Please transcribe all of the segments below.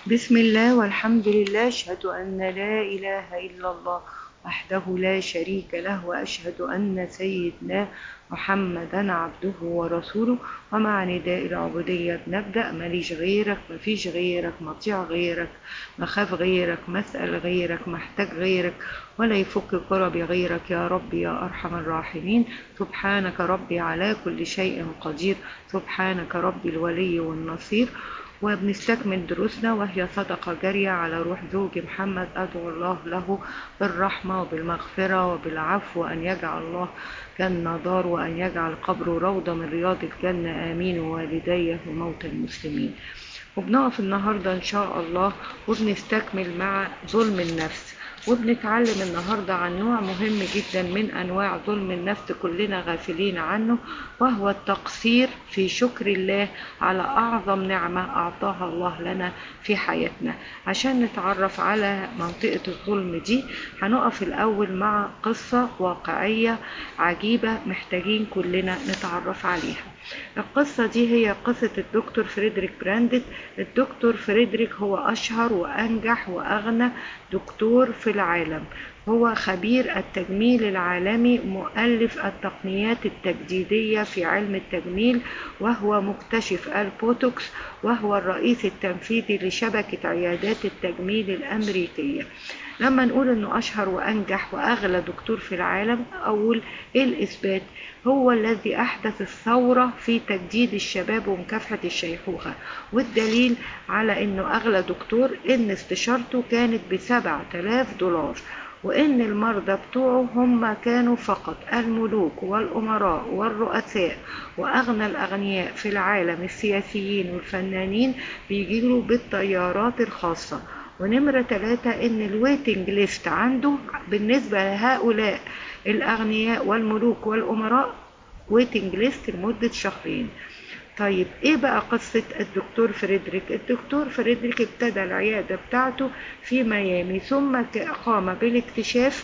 بسم الله والحمد لله أشهد أن لا إله إلا الله وحده لا شريك له وأشهد أن سيدنا محمدا عبده ورسوله ومع نداء العبودية نبدأ ماليش غيرك مفيش غيرك مطيع غيرك مخاف غيرك مسأل غيرك محتاج غيرك ولا يفك كربي غيرك يا رب يا أرحم الراحمين سبحانك ربي على كل شيء قدير سبحانك ربي الولي والنصير وبنستكمل دروسنا وهي صدقة جارية على روح زوج محمد أدعو الله له بالرحمة وبالمغفرة وبالعفو وأن يجعل الله جنة دار وأن يجعل قبره روضة من رياض الجنة آمين ووالديه وموتى المسلمين وبنقف النهاردة إن شاء الله وبنستكمل مع ظلم النفس وبنتعلم النهاردة عن نوع مهم جدا من أنواع ظلم النفس كلنا غافلين عنه وهو التقصير في شكر الله على أعظم نعمة أعطاها الله لنا في حياتنا عشان نتعرف على منطقة الظلم دي هنقف الأول مع قصة واقعية عجيبة محتاجين كلنا نتعرف عليها القصة دي هي قصة الدكتور فريدريك براندت الدكتور فريدريك هو أشهر وأنجح وأغنى دكتور في العالم هو خبير التجميل العالمي مؤلف التقنيات التجديدية في علم التجميل وهو مكتشف البوتوكس وهو الرئيس التنفيذي لشبكة عيادات التجميل الأمريكية لما نقول انه اشهر وانجح واغلى دكتور في العالم اقول ايه الاثبات هو الذي احدث الثورة في تجديد الشباب ومكافحة الشيخوخة والدليل على انه اغلى دكتور ان استشارته كانت بسبعة آلاف دولار وإن المرضى بتوعه هم كانوا فقط الملوك والأمراء والرؤساء وأغنى الأغنياء في العالم السياسيين والفنانين بيجيله بالطيارات الخاصة ونمرة ثلاثة إن الويتنج ليست عنده بالنسبة لهؤلاء الأغنياء والملوك والأمراء ويتنج ليست لمدة شهرين طيب ايه بقى قصة الدكتور فريدريك الدكتور فريدريك ابتدى العيادة بتاعته في ميامي ثم قام بالاكتشاف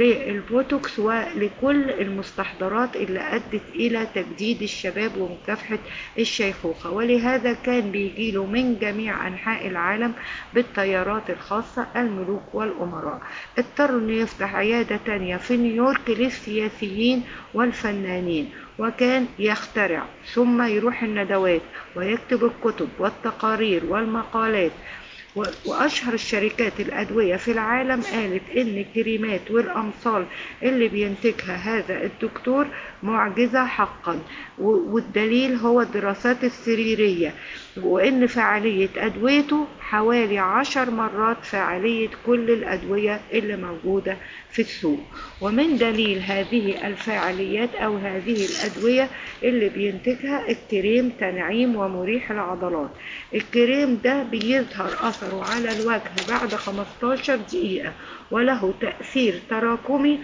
للبوتوكس ولكل المستحضرات اللي أدت إلى تجديد الشباب ومكافحة الشيخوخة ولهذا كان بيجيله من جميع أنحاء العالم بالطيارات الخاصة الملوك والأمراء اضطر انه يفتح عيادة تانية في نيويورك للسياسيين والفنانين وكان يخترع ثم يروح الندوات ويكتب الكتب والتقارير والمقالات وأشهر الشركات الأدوية في العالم قالت إن الكريمات والأمصال اللي بينتجها هذا الدكتور معجزة حقا والدليل هو الدراسات السريرية وإن فعالية أدويته حوالي عشر مرات فعالية كل الأدوية اللي موجودة في السوق ومن دليل هذه الفعاليات أو هذه الأدوية اللي بينتجها الكريم تنعيم ومريح العضلات الكريم ده بيظهر أثره على الوجه بعد 15 دقيقة وله تأثير تراكمي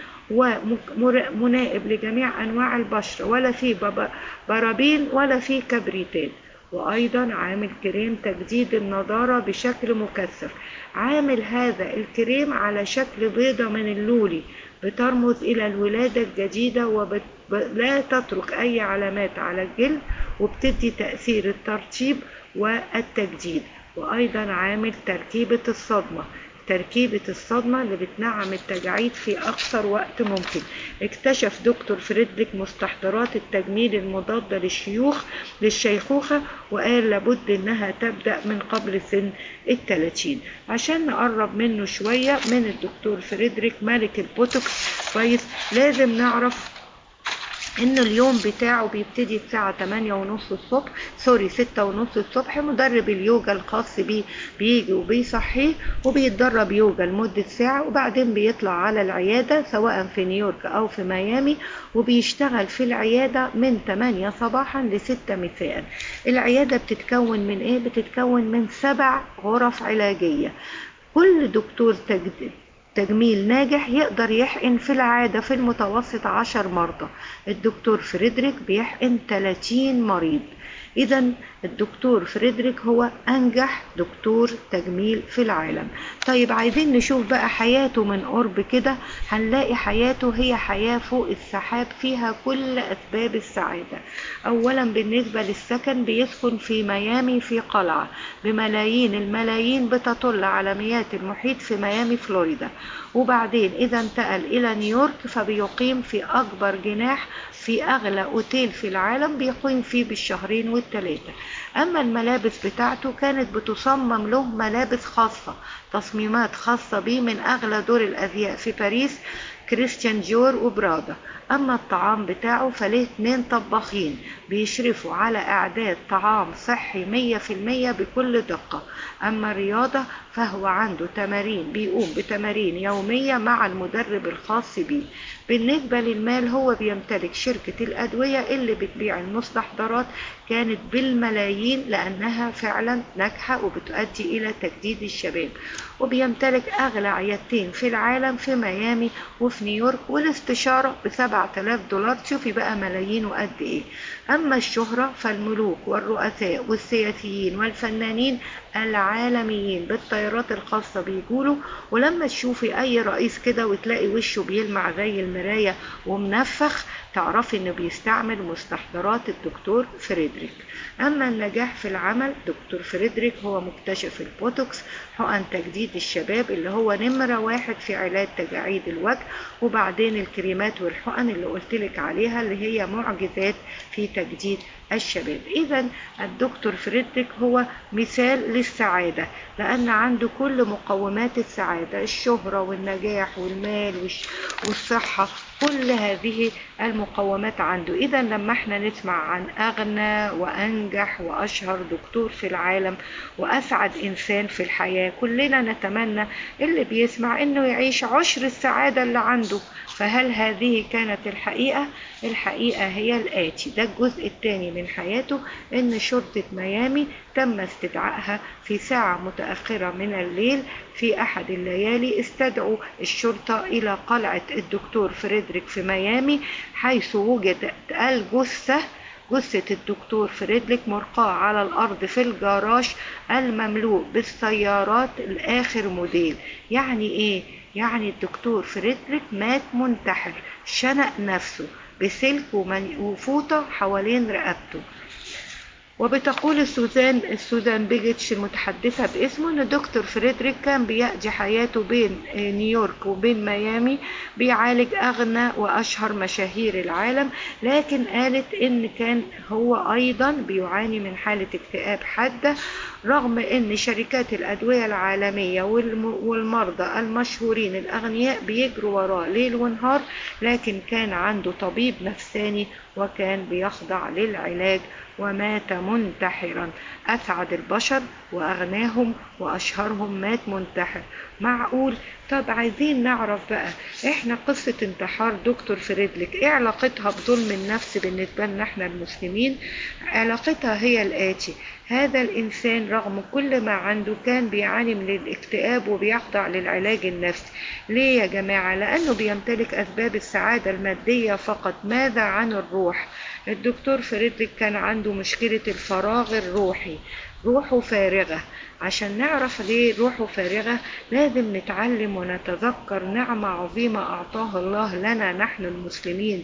ومنائب لجميع أنواع البشرة ولا فيه برابين ولا فيه كبريتات وأيضا عامل كريم تجديد النضارة بشكل مكثف عامل هذا الكريم على شكل بيضة من اللولي بترمز إلى الولادة الجديدة ولا تترك أي علامات على الجلد وبتدي تأثير الترطيب والتجديد وأيضا عامل تركيبة الصدمة تركيبة الصدمة اللي بتنعم التجاعيد في أقصر وقت ممكن اكتشف دكتور فريدريك مستحضرات التجميل المضادة للشيوخ للشيخوخة وقال لابد انها تبدأ من قبل سن التلاتين عشان نقرب منه شوية من الدكتور فريدريك ملك البوتوكس كويس لازم نعرف ان اليوم بتاعه بيبتدي الساعة 8 ونص الصبح سوري 6 ونص الصبح مدرب اليوجا الخاص بيه بيجي وبيصحيه وبيتدرب يوجا لمدة ساعة وبعدين بيطلع على العيادة سواء في نيويورك او في ميامي وبيشتغل في العيادة من 8 صباحا ل 6 مساء العيادة بتتكون من ايه بتتكون من سبع غرف علاجية كل دكتور تجديد تجميل ناجح يقدر يحقن في العادة في المتوسط عشر مرضى الدكتور فريدريك بيحقن 30 مريض إذا الدكتور فريدريك هو أنجح دكتور تجميل في العالم طيب عايزين نشوف بقى حياته من قرب كده هنلاقي حياته هي حياة فوق السحاب فيها كل أسباب السعادة أولا بالنسبة للسكن بيسكن في ميامي في قلعة بملايين الملايين بتطل على مياه المحيط في ميامي فلوريدا وبعدين إذا انتقل إلى نيويورك فبيقيم في أكبر جناح في أغلى أوتيل في العالم بيقيم فيه بالشهرين والتلاتة أما الملابس بتاعته كانت بتصمم له ملابس خاصة تصميمات خاصة بيه من أغلى دور الأزياء في باريس كريستيان جور وبرادا أما الطعام بتاعه فليه اتنين طباخين بيشرفوا على إعداد طعام صحي مية في المية بكل دقة أما الرياضة فهو عنده تمارين بيقوم بتمارين يومية مع المدرب الخاص بيه بالنسبة للمال هو بيمتلك شركة الأدوية اللي بتبيع المستحضرات كانت بالملايين لأنها فعلا ناجحة وبتؤدي إلى تجديد الشباب وبيمتلك أغلى عيادتين في العالم في ميامي وفي نيويورك والاستشارة بسبعة آلاف دولار شوفي بقى ملايين وقد إيه أما الشهرة فالملوك والرؤساء والسياسيين والفنانين العالميين بالطيارات الخاصة بيقولوا ولما تشوفي أي رئيس كده وتلاقي وشه بيلمع زي المراية ومنفخ تعرفي إنه بيستعمل مستحضرات الدكتور فريدريك أما النجاح في العمل دكتور فريدريك هو مكتشف البوتوكس حقن تجديد الشباب اللي هو نمرة واحد في علاج تجاعيد الوجه وبعدين الكريمات والحقن اللي قلتلك عليها اللي هي معجزات في تجديد الشباب إذا الدكتور فريدريك هو مثال للسعادة لأن عنده كل مقومات السعادة الشهرة والنجاح والمال والصحة كل هذه المقومات عنده إذا لما احنا نسمع عن أغنى وأنجح وأشهر دكتور في العالم وأسعد إنسان في الحياة كلنا نتمنى اللي بيسمع إنه يعيش عشر السعادة اللي عنده فهل هذه كانت الحقيقة؟ الحقيقة هي الآتي ده الجزء الثاني من حياته إن شرطة ميامي تم استدعائها في ساعة متأخرة من الليل في أحد الليالي استدعوا الشرطة إلى قلعة الدكتور فريدريك في ميامي حيث وجد الجثة جثة الدكتور فريدريك مرقاة على الأرض في الجراج المملوء بالسيارات الآخر موديل يعني إيه؟ يعني الدكتور فريدريك مات منتحر شنق نفسه بسلك وفوطة حوالين رقبته وبتقول سوزان سوزان بيجيتش المتحدثة باسمه ان دكتور فريدريك كان بيقضي حياته بين نيويورك وبين ميامي بيعالج اغنى واشهر مشاهير العالم لكن قالت ان كان هو ايضا بيعاني من حالة اكتئاب حادة رغم ان شركات الادوية العالمية والمرضى المشهورين الاغنياء بيجروا وراه ليل ونهار لكن كان عنده طبيب نفساني وكان بيخضع للعلاج ومات منتحرا أسعد البشر وأغناهم وأشهرهم مات منتحر معقول طب عايزين نعرف بقى احنا قصة انتحار دكتور فريدليك ايه علاقتها بظلم النفس بالنسبة لنا احنا المسلمين علاقتها هي الآتي هذا الإنسان رغم كل ما عنده كان بيعاني من الاكتئاب وبيخضع للعلاج النفسي ليه يا جماعة لأنه بيمتلك أسباب السعادة المادية فقط ماذا عن الروح الدكتور فريدريك كان عنده مشكلة الفراغ الروحي روحه فارغة عشان نعرف ليه روحه فارغة لازم نتعلم ونتذكر نعمة عظيمة أعطاها الله لنا نحن المسلمين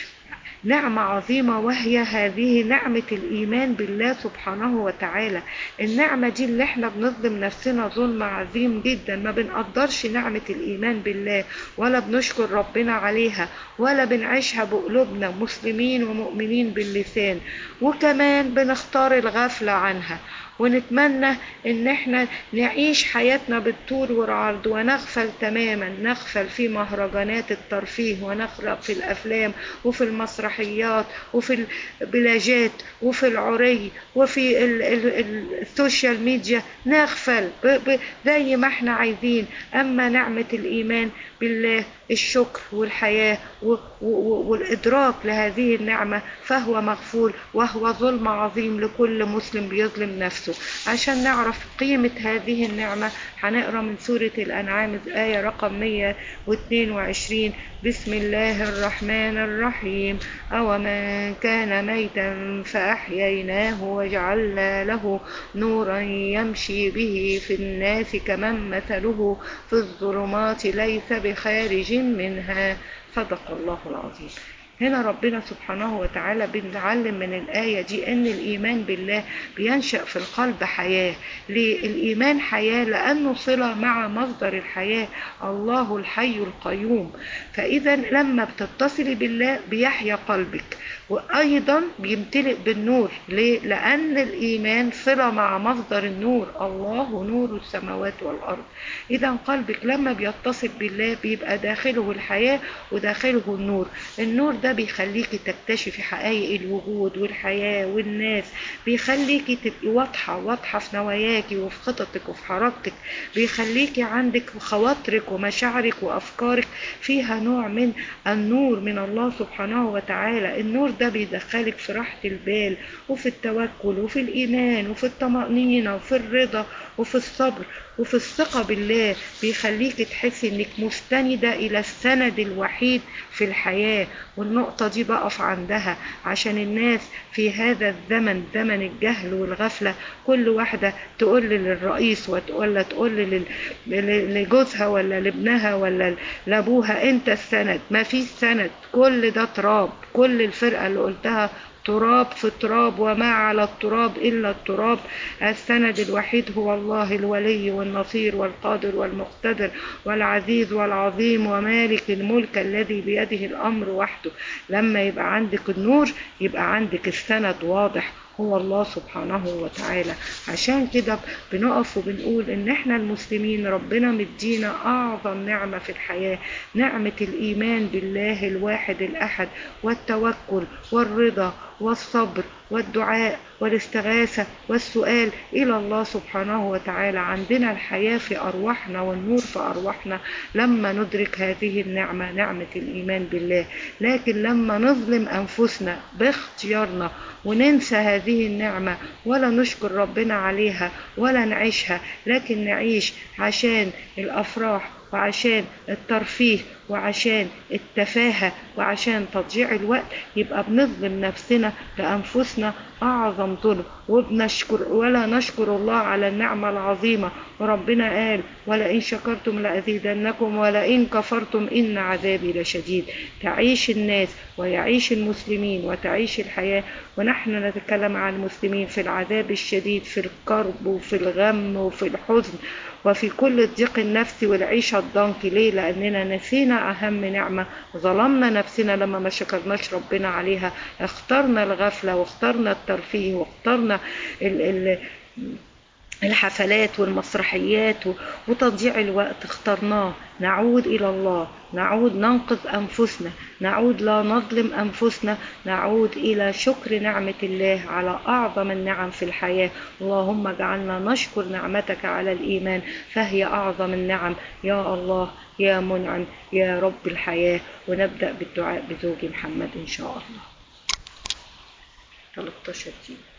نعمة عظيمة وهي هذه نعمة الإيمان بالله سبحانه وتعالى النعمة دي اللي احنا بنظلم نفسنا ظلم عظيم جدا ما بنقدرش نعمة الإيمان بالله ولا بنشكر ربنا عليها ولا بنعيشها بقلوبنا مسلمين ومؤمنين باللسان وكمان بنختار الغفلة عنها ونتمنى ان احنا نعيش حياتنا بالطول والعرض ونغفل تماما نغفل في مهرجانات الترفيه ونغفل في الافلام وفي المسرحيات وفي البلاجات وفي العري وفي ال ال ال السوشيال ميديا نغفل زي ما احنا عايزين اما نعمة الايمان بالله الشكر والحياة والإدراك لهذه النعمة فهو مغفور وهو ظلم عظيم لكل مسلم بيظلم نفسه نفسه عشان نعرف قيمة هذه النعمة هنقرأ من سورة الأنعام آية رقم 122 بسم الله الرحمن الرحيم أومن كان ميتا فأحييناه وجعلنا له نورا يمشي به في الناس كمن مثله في الظلمات ليس بخارج منها صدق الله العظيم هنا ربنا سبحانه وتعالى بنتعلم من الآية دي أن الإيمان بالله بينشأ في القلب حياة ليه؟ الإيمان حياة لأنه صلة مع مصدر الحياة الله الحي القيوم فإذا لما بتتصلي بالله بيحيا قلبك وأيضا بيمتلئ بالنور ليه؟ لأن الإيمان صلة مع مصدر النور الله نور السماوات والأرض إذا قلبك لما بيتصل بالله بيبقى داخله الحياة وداخله النور النور ده بيخليكي تكتشفي حقائق الوجود والحياة والناس بيخليكي تبقي واضحة واضحة في نواياكي وفي خططك وفي حركتك بيخليكي عندك خواطرك ومشاعرك وأفكارك فيها نوع من النور من الله سبحانه وتعالى النور ده بيدخلك في راحة البال وفي التوكل وفي الإيمان وفي الطمأنينة وفي الرضا وفي الصبر وفي الثقة بالله بيخليك تحسي انك مستندة الى السند الوحيد في الحياة والنقطة دي بقف عندها عشان الناس في هذا الزمن زمن الجهل والغفلة كل واحدة تقول للرئيس ولا تقول لجوزها ولا لابنها ولا لابوها انت السند ما فيش سند كل ده تراب كل الفرقة اللي قلتها تراب في تراب وما على التراب إلا التراب السند الوحيد هو الله الولي والنصير والقادر والمقتدر والعزيز والعظيم ومالك الملك الذي بيده الأمر وحده لما يبقى عندك النور يبقى عندك السند واضح هو الله سبحانه وتعالى عشان كده بنقف وبنقول ان احنا المسلمين ربنا مدينا اعظم نعمة في الحياة نعمة الايمان بالله الواحد الاحد والتوكل والرضا والصبر والدعاء والاستغاثة والسؤال إلى الله سبحانه وتعالى عندنا الحياة في أرواحنا والنور في أرواحنا لما ندرك هذه النعمة نعمة الإيمان بالله لكن لما نظلم أنفسنا باختيارنا وننسى هذه النعمة ولا نشكر ربنا عليها ولا نعيشها لكن نعيش عشان الأفراح وعشان الترفيه وعشان التفاهة وعشان تضييع الوقت يبقى بنظلم نفسنا لأنفسنا أعظم ظلم وبنشكر ولا نشكر الله على النعمة العظيمة وربنا قال ولئن شكرتم لأزيدنكم ولئن كفرتم إن عذابي لشديد تعيش الناس ويعيش المسلمين وتعيش الحياة ونحن نتكلم عن المسلمين في العذاب الشديد في الكرب وفي الغم وفي الحزن وفي كل الضيق النفسي والعيشة الضنك ليه لأننا نسينا أهم نعمة ظلمنا نفسنا لما ما شكرناش ربنا عليها اخترنا الغفلة واخترنا الترفيه واخترنا ال ال الحفلات والمسرحيات وتضييع الوقت اخترناه نعود إلى الله نعود ننقذ أنفسنا نعود لا نظلم أنفسنا نعود إلى شكر نعمة الله على أعظم النعم في الحياة اللهم اجعلنا نشكر نعمتك على الإيمان فهي أعظم النعم يا الله يا منعم يا رب الحياة ونبدأ بالدعاء بزوج محمد إن شاء الله 13 دقيقة